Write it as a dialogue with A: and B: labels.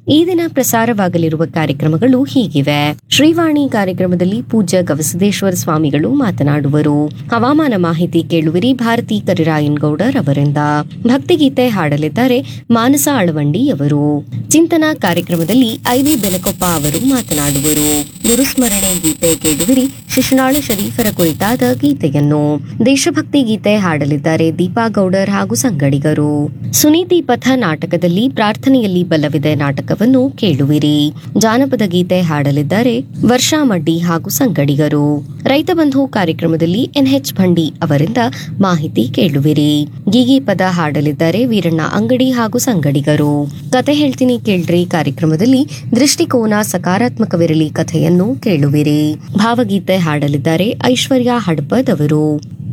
A: ಈ ದಿನ ಪ್ರಸಾರವಾಗಲಿರುವ ಕಾರ್ಯಕ್ರಮಗಳು ಹೀಗಿವೆ ಶ್ರೀವಾಣಿ ಕಾರ್ಯಕ್ರಮದಲ್ಲಿ ಪೂಜ್ಯ ಗವಿಸಿದ್ದೇಶ್ವರ ಸ್ವಾಮಿಗಳು ಮಾತನಾಡುವರು ಹವಾಮಾನ ಮಾಹಿತಿ ಕೇಳುವಿರಿ ಭಾರತಿ ಕರಿರಾಯನ್ ಗೌಡರ್ ಅವರಿಂದ ಭಕ್ತಿಗೀತೆ ಹಾಡಲಿದ್ದಾರೆ ಮಾನಸ ಅಳವಂಡಿಯವರು ಚಿಂತನ ಕಾರ್ಯಕ್ರಮದಲ್ಲಿ ಐವಿ ಬೆನಕೊಪ್ಪ ಅವರು ಮಾತನಾಡುವರು ಗುರುಸ್ಮರಣೆ ಗೀತೆ ಕೇಳುವಿರಿ ಶಿಶುನಾಳ ಶರೀಫರ ಕುರಿತಾದ ಗೀತೆಯನ್ನು ದೇಶಭಕ್ತಿ ಗೀತೆ ಹಾಡಲಿದ್ದಾರೆ ದೀಪಾ ಗೌಡರ್ ಹಾಗೂ ಸಂಗಡಿಗರು ಸುನೀತಿ ಪಥ ನಾಟಕದಲ್ಲಿ ಪ್ರಾರ್ಥನೆಯಲ್ಲಿ ಬಲವಿದೆ ನಾಟಕವನ್ನು ಕೇಳುವಿರಿ ಜಾನಪದ ಗೀತೆ ಹಾಡಲಿದ್ದಾರೆ ವರ್ಷಾ ಮಡ್ಡಿ ಹಾಗೂ ಸಂಗಡಿಗರು ರೈತ ಬಂಧು ಕಾರ್ಯಕ್ರಮದಲ್ಲಿ ಎನ್ಎಚ್ ಭಂಡಿ ಅವರಿಂದ ಮಾಹಿತಿ ಕೇಳುವಿರಿ ಗೀಗಿ ಪದ ಹಾಡಲಿದ್ದಾರೆ ವೀರಣ್ಣ ಅಂಗಡಿ ಹಾಗೂ ಸಂಗಡಿಗರು ಕತೆ ಹೇಳ್ತೀನಿ ಕೇಳ್ರಿ ಕಾರ್ಯಕ್ರಮದಲ್ಲಿ ದೃಷ್ಟಿಕೋನ ಸಕಾರಾತ್ಮಕವಿರಲಿ ಕಥೆಯನ್ನು ಕೇಳುವಿರಿ ಭಾವಗೀತೆ ಹಾಡಲಿದ್ದಾರೆ ಐಶ್ವರ್ಯ ಹಡ್ಪದ್ ಅವರು